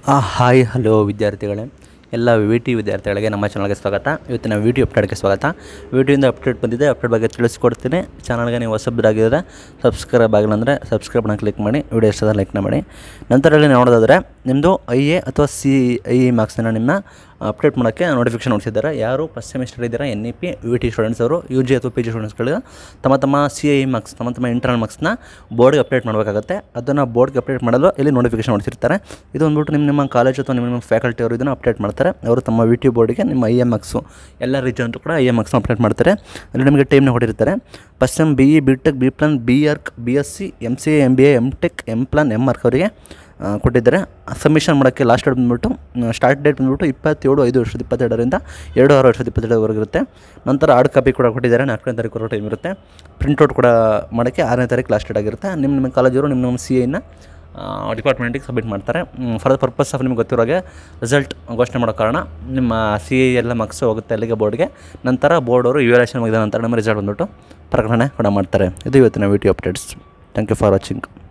ಆ, hi hello ವಿದ್ಯಾರ್ಥಿಗಳೇ ಎಲ್ಲ ವಿ ಟಿ ವಿದ್ಯಾರ್ಥಿಗಳಿಗೆ ನಮ್ಮ ಚಾನಲ್ಗೆ ಸ್ವಾಗತ ಇವತ್ತಿನ ವಿಡಿಯೋ ಅಪ್ಡೇಟ್ಗೆ ಸ್ವಾಗತ ವಿಡಿಯೋಯಿಂದ ಅಪ್ಡೇಟ್ ಬಂದಿದೆ ಅಪ್ಡೇಟ್ ಬಗ್ಗೆ ತಿಳಿಸ್ಕೊಡ್ತೀನಿ ಚಾನಲ್ಗೆ ನೀವು ಹೊಸಬ್ರಾಗಿದ್ದರೆ ಸಬ್ಸ್ಕ್ರೈಬ್ ಆಗಿಲ್ಲ ಅಂದರೆ ಸಬ್ಸ್ಕ್ರೈಬ್ನ ಕ್ಲಿಕ್ ಮಾಡಿ ವಿಡಿಯೋ ಇಷ್ಟದ ಲೈಕ್ನ ಮಾಡಿ ನಂತರದಲ್ಲಿ ನೋಡೋದಾದರೆ ನಿಮ್ಮದು ಐ ಎ ಅಥವಾ ಸಿ ಐ ಇ ಮಾರ್ಕ್ಸನ್ನು ನಿಮ್ಮ ಅಪ್ಡೇಟ್ ಮಾಡೋಕ್ಕೆ ನೋಟಿಫಿಕೇಶನ್ ನೋಡ್ತಿದ್ದಾರೆ ಯಾರು ಫಸ್ಟ್ ಸೆಮಿಸ್ಟರ್ ಇದ್ದೀರಾ N E P V T students ಅವರು ಯು ಜಿ ಅಥವಾ ಪಿ ಜಿ ಸ್ಟೂಡೆಂಟ್ಸ್ಗಳಿಗೆ ತಮ್ಮ ತಮ್ಮ ಸಿ ಐ ಮಾರ್ಕ್ಸ್ ತಮ್ಮ ತಮ್ಮ ಇಂಟರ್ನಲ್ ಮಾರ್ಕ್ಸ್ನ ಬೋರ್ಡ್ಗೆ ಅಪ್ಡೇಟ್ ಮಾಡಬೇಕಾಗುತ್ತೆ ಅದನ್ನು ಬೋರ್ಡ್ಗೆ ಅಪ್ಡೇಟ್ ಮಾಡಲು ಇಲ್ಲಿ ನೋಟಿಫಿಕೇಶನ್ ನೋಡ್ತಿರ್ತಾರೆ ಇದು ಬಂದ್ಬಿಟ್ಟು ನಿಮ್ಮ ನಿಮ್ಮ ಕಾಲೇಜ್ ಅಥವಾ ನಿಮ್ಮ ನಿಮ್ಮ ಫ್ಯಾಕಲ್ಟಿ ಅವರು ಇದನ್ನು ಅಪ್ಡೇಟ್ ಮಾಡ್ತಾರೆ ಅವರು ತಮ್ಮ ವಿ ಟಿ ಬೋರ್ಡಿಗೆ ನಿಮ್ಮ ಐ ಎಮ್ ಮಾರ್ಕ್ಸು ಎಲ್ಲ ರೀಜನ್ ಕೂಡ ಐ ಎಮ್ ಮಾರ್ಕ್ಸ್ನ ಅಪ್ಡೇಟ್ ಮಾಡ್ತಾರೆ ಅಲ್ಲಿ ನಿಮಗೆ ಟೈಮ್ನ ಕೊಟ್ಟಿರ್ತಾರೆ first M B E B tech B plan B arch B S C M C M B A M tech M plan M arch ಅವರಿಗೆ ಆ, ಕೊಟ್ಟಿದ್ದಾರೆ ಸಬ್ಮಿಷನ್ ಮಾಡೋಕ್ಕೆ ಲಾಸ್ಟ್ ಡೇಟ್ ಬಂದ್ಬಿಟ್ಟು ಸ್ಟಾರ್ಟ್ ಡೇಟ್ ಬಂದ್ಬಿಟ್ಟು ಇಪ್ಪತ್ತೇಳು ಐದು ವರ್ಷದ ಇಪ್ಪತ್ತೆರಡರಿಂದ ಎರಡು ಆರು ವರ್ಷದ ಇಪ್ಪತ್ತೆರಡರವರೆಗೆ ಇರುತ್ತೆ ನಂತರ ಹಾರ್ಡ್ ಕಾಪಿ ಕೂಡ ಕೊಟ್ಟಿದ್ದಾರೆ ನಾಲ್ಕನೇ ತಾರೀಕು ಟೈಮ್ ಇರುತ್ತೆ ಪ್ರಿಂಟ್ಔಟ್ ಕೂಡ ಮಾಡೋಕ್ಕೆ ಆರನೇ ತಾರೀಕು ಲಾಸ್ಟ್ ಡೇಟ್ ಆಗಿರುತ್ತೆ ನಿಮ್ಮ ನಿಮ್ಮ ಕಾಲೇಜವರು ನಿಮ್ಮ ನಿಮ್ಮ ಸಿ ಐನ ಡಿಪಾರ್ಟ್ಮೆಂಟಿಗೆ ಸಬ್ಮಿಟ್ ಮಾಡ್ತಾರೆ ಫಾರ್ ದ ಪರ್ಪಸ್ ಆಫ್ ನಿಮ್ಗೆ ಗೊತ್ತಿರೋ ಹಾಗೆ ರಿಸಲ್ಟ್ ಘೋಷಣೆ ಮಾಡೋ ಕಾರಣ ನಿಮ್ಮ ಸಿ ಐ ಎಲ್ಲ ಮಾರ್ಕ್ಸ್ ಹೋಗುತ್ತೆ ಅಲ್ಲಿಗೆ ಬೋರ್ಡ್ಗೆ ನಂತರ ಬೋರ್ಡ್ ಅವರು ಇವ್ಯಾಲ್ಯೂಷನ್ ಮುಗಿದ ನಂತರ ನಿಮ್ಮ ರಿಸಲ್ಟ್ ಬಂದ್ಬಿಟ್ಟು ಪ್ರಕಟಣೆ ಕೂಡ ಮಾಡ್ತಾರೆ ಇದು ಇವತ್ತಿನ video updates thank you for watching